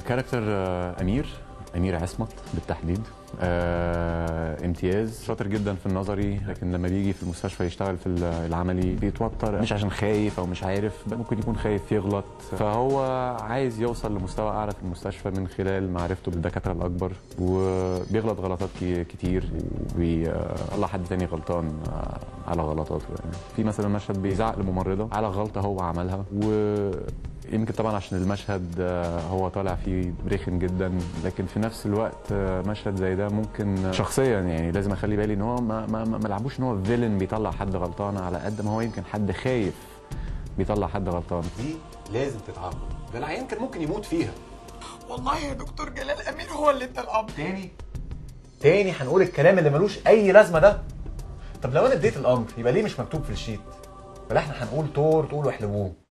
كاركتر آه، امير امير عصمت بالتحديد آه، امتياز شاطر جدا في النظري لكن لما بيجي في المستشفى يشتغل في العملي بيتوتر مش عشان خايف او مش عارف ممكن يكون خايف يغلط فهو عايز يوصل لمستوى اعلى في المستشفى من خلال معرفته بالدكاتره الاكبر وبيغلط غلطات كي- كتير وبيطلع حد تاني غلطان آه، على غلطاته يعني في مثلا مشهد بيزعق لممرضه على غلطه هو عملها و يمكن طبعا عشان المشهد آه، هو طالع فيه رخم جدا لكن في نفس الوقت آه، مشهد زي ده ممكن آه، شخصيا يعني لازم اخلي بالي ان هو ما ما ما ما لعبوش ان هو فيلن بيطلع حد غلطان على قد ما هو يمكن حد خايف بيطلع حد غلطان دي لازم تتعاقب ده العيان كان ممكن يموت فيها والله يا دكتور جلال امير هو اللي ادى الامر تاني تاني هنقول الكلام اللي ملوش اي لازمه ده طب لو انا اديت الامر يبقى ليه مش مكتوب في الشيت ولا احنا هنقول طور طول واحلبوه